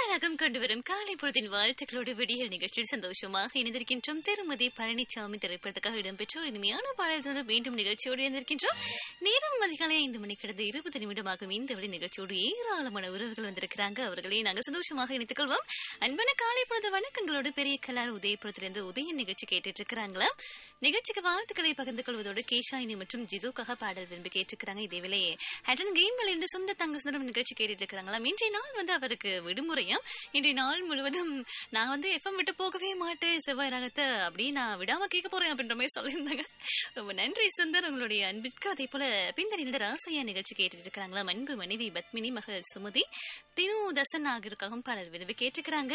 செவ்வாயகம் கொண்டு வரும் காலை பொழுதின் வாழ்த்துக்களோடு விடியல் நிகழ்ச்சியில் சந்தோஷமாக இணைந்திருக்கின்றோம் திருமதி பழனிசாமி திரைப்படத்துக்காக இடம்பெற்ற ஒரு இனிமையான பாடல்களோடு மீண்டும் நிகழ்ச்சியோடு இணைந்திருக்கின்றோம் நேரம் அதிகாலை ஐந்து மணி கடந்த இருபது நிமிடமாகும் இந்த வழி நிகழ்ச்சியோடு ஏராளமான உறவுகள் வந்திருக்கிறாங்க அவர்களை நாங்கள் சந்தோஷமாக இணைத்துக் கொள்வோம் அன்பான காலை பொழுது வணக்கங்களோடு பெரிய கலார் உதயபுரத்திலிருந்து உதய நிகழ்ச்சி கேட்டுட்டு இருக்கிறாங்களா நிகழ்ச்சிக்கு வாழ்த்துக்களை பகிர்ந்து கொள்வதோடு கேஷாயினி மற்றும் ஜிதுக்காக பாடல் விரும்பி கேட்டிருக்கிறாங்க இதேவேளை ஹட்டன் கேம்ல இருந்து சொந்த தங்க சுந்தரம் நிகழ்ச்சி கேட்டுட்டு இருக்கிறாங்களா இன்றைய நாள் வந்து அவருக்கு விடுமுறையாம் இன்றைய நாள் முழுவதும் நான் வந்து எஃப்எம் விட்டு போகவே மாட்டேன் செவ்வாய் ராகத்தை அப்படியே நான் விடாம கேட்க போறேன் அப்படின்ற மாதிரி சொல்லியிருந்தாங்க ரொம்ப நன்றி சுந்தர் உங்களுடைய அன்பிற்கு அதே போல பிந்தனிட ராசையா நிகழ்ச்சி கேட்டுட்டு இருக்கிறாங்களா அன்பு மனைவி பத்மினி மகள் சுமதி தினு தசன் ஆகியோருக்காகவும் பாடல் விரும்பி கேட்டுக்கிறாங்க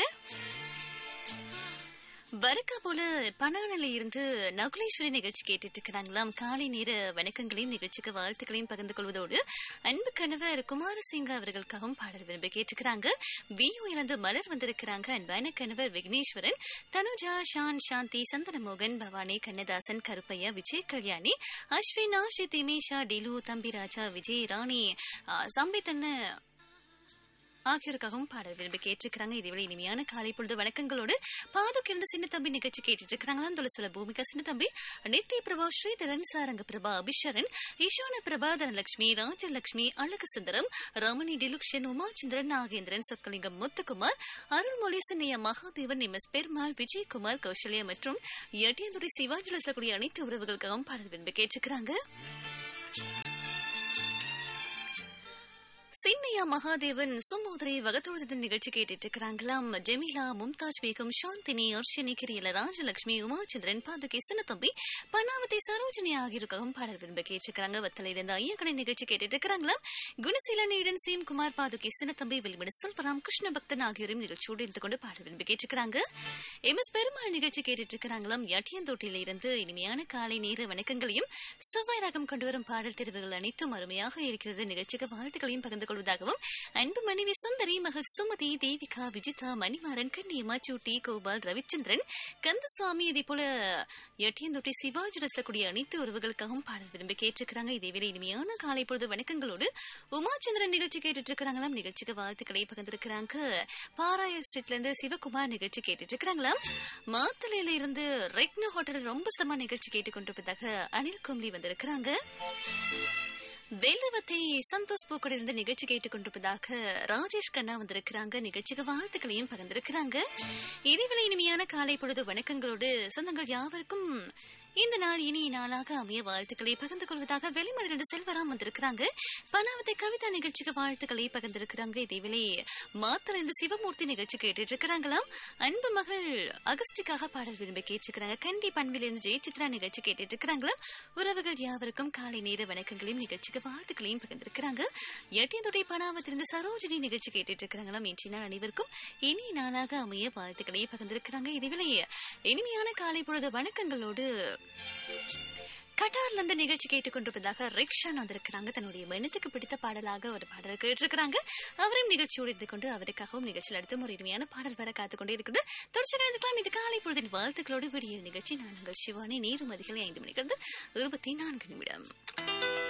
வரக்கா போல பனானில இருந்து நகுலேஸ்வரி நிகழ்ச்சி கேட்டுட்டு இருக்கிறாங்களாம் காலை நேர வணக்கங்களையும் நிகழ்ச்சிக்கு வாழ்த்துக்களையும் பகிர்ந்து கொள்வதோடு அன்பு கணவர் குமாரசிங்க அவர்களுக்காகவும் பாடல் விரும்பி கேட்டுக்கிறாங்க வியூ இழந்து மலர் வந்திருக்கிறாங்க அன்பான கணவர் விக்னேஸ்வரன் தனுஜா ஷான் சாந்தி சந்தனமோகன் பவானி கண்ணதாசன் கருப்பையா விஜய் கல்யாணி அஸ்வினா ஸ்ரீ திமேஷா டிலு தம்பிராஜா விஜய் ராணி சம்பித்தன்னு ஆகியோருக்காகவும் பாடல் விரும்பி கேட்டிருக்கிறாங்க இதுவரை இனிமையான காலை பொழுது வணக்கங்களோடு பாதுக் இருந்த சின்ன தம்பி நிகழ்ச்சி கேட்டுட்டு இருக்கிறாங்களாம் தொலை பூமிகா சின்ன தம்பி நித்ய பிரபா ஸ்ரீதரன் சாரங்க பிரபா அபிஷரன் ஈஷான பிரபா தனலட்சுமி ராஜலட்சுமி அழகு சுந்தரம் ரமணி டிலுக்ஷன் உமாச்சந்திரன் நாகேந்திரன் சொக்கலிங்கம் முத்துக்குமார் அருள்மொழி சின்னையா மகாதேவன் எம் எஸ் பெருமாள் விஜயகுமார் கௌசல்யா மற்றும் எட்டியந்துறை சிவாஜில கூடிய அனைத்து உறவுகளுக்காகவும் பாடல் விரும்பி கேட்டிருக்கிறாங்க சின்னையா மகாதேவன் சுமோதரை வகத்தொழுதன் நிகழ்ச்சி கேட்டுட்டு இருக்கிறாங்களாம் ஜெமிலா மும்தாஜ் பேகம் சாந்தினி அர்ஷினி கிரியல ராஜலட்சுமி உமாச்சந்திரன் பாதுகை சின்னத்தம்பி பனாவதி சரோஜினி ஆகியோருக்காகவும் பாடல் விரும்ப கேட்டிருக்கிறாங்க வத்தல இருந்த ஐயக்கடை நிகழ்ச்சி கேட்டுட்டு இருக்கிறாங்களாம் குணசீலனியுடன் சீம் குமார் பாதுகை சின்னத்தம்பி வெளிமடு செல்வராம் கிருஷ்ண பக்தன் ஆகியோரும் நிகழ்ச்சியோடு இருந்து கொண்டு பாடல் விரும்பி கேட்டிருக்கிறாங்க எம் எஸ் பெருமாள் நிகழ்ச்சி கேட்டுட்டு இருக்கிறாங்களாம் யாட்டியந்தோட்டியில இருந்து இனிமையான காலை நேர வணக்கங்களையும் செவ்வாய் ராகம் கொண்டு வரும் பாடல் தெரிவுகள் அனைத்தும் அருமையாக இருக்கிறது நிகழ்ச்சிக்கு வாழ்த்துக்களையும் பகிர்ந்து கொள்வதாகவும் அன்பு மனைவி சுந்தரி மகள் சுமதி தேவிகா விஜிதா மணிமாறன் கண்ணியம்மா சூட்டி கோபால் ரவிச்சந்திரன் கந்தசுவாமி இதே போல எட்டியந்தொட்டி சிவாஜி ரசிக்கக்கூடிய அனைத்து உறவுகளுக்காகவும் பாடல் விரும்பி கேட்டிருக்கிறாங்க இதேவேளை இனிமையான காலை பொழுது வணக்கங்களோடு உமாச்சந்திரன் நிகழ்ச்சி கேட்டுட்டு இருக்கிறாங்களாம் நிகழ்ச்சிக்கு வாழ்த்துக்களை பகிர்ந்திருக்கிறாங்க பாராய ஸ்ட்ரீட்ல இருந்து சிவகுமார் நிகழ்ச்சி கேட்டுட்டு இருக்கிறாங்களாம் மாத்தலையில இருந்து ரெக்னோ ஹோட்டல் ரொம்ப சுத்தமா நிகழ்ச்சி கேட்டுக்கொண்டிருப்பதாக அனில் கும்லி வந்திருக்கிறாங்க வேலவத்தை சந்தோஷ் பூக்கோட இருந்து நிகழ்ச்சி கேட்டுக்கொண்டிருப்பதாக ராஜேஷ் கண்ணா வந்திருக்கிறாங்க நிகழ்ச்சிக்கு வாழ்த்துக்களையும் பகிர்ந்திருக்கிறாங்க இதேவேளை இனிமையான காலை பொழுது வணக்கங்களோடு சொந்தங்கள் யாவருக்கும் இந்த நாள் இனிய நாளாக அமைய வாழ்த்துக்களை பகிர்ந்து கொள்வதாக வெளிமடலிருந்து செல்வராம் வந்திருக்கிறாங்க பனாவத்தை கவிதா நிகழ்ச்சிக்கு வாழ்த்துக்களை பகிர்ந்திருக்கிறாங்க இதேவேளை மாத்தல இருந்து சிவமூர்த்தி நிகழ்ச்சி கேட்டுட்டு இருக்கிறாங்களாம் அன்பு மகள் அகஸ்டிக்காக பாடல் விரும்பி கேட்டிருக்கிறாங்க கண்டி பண்பிலிருந்து ஜெயசித்ரா நிகழ்ச்சி கேட்டுட்டு இருக்கிறாங்களாம் உறவுகள் யாவருக்கும் காலை நேர வணக்கங்களையும் நிகழ்ச்சிக்கு வாழ்த்துக்களையும் பகிர்ந்திருக்கிறாங்க எட்டியதுடைய பனாவத்திலிருந்து சரோஜினி நிகழ்ச்சி கேட்டுட்டு இருக்கிறாங்களாம் இன்றைய நாள் அனைவருக்கும் இனி நாளாக அமைய வாழ்த்துக்களை பகிர்ந்திருக்கிறாங்க இதுவேளை இனிமையான காலை பொழுது வணக்கங்களோடு கட்டார்ல இருந்து நிகழ்ச்சி கேட்டுக்கொண்டிருப்பதாக ரிக்ஷான் வந்திருக்கிறாங்க தன்னுடைய மனத்துக்கு பிடித்த பாடலாக ஒரு பாடல் கேட்டிருக்கிறாங்க அவரையும் நிகழ்ச்சியோடு இருந்து கொண்டு அவருக்காகவும் நிகழ்ச்சியில் அடுத்த ஒரு இனிமையான பாடல் வர காத்துக்கொண்டே இருக்குது தொடர்ச்சி கலந்துக்கலாம் இது காலை பொழுதின் வாழ்த்துக்களோடு விடியல் நிகழ்ச்சி நான் உங்கள் சிவானி நேரும் அதிகாலை ஐந்து மணிக்கு இருபத்தி நான்கு நிமிடம்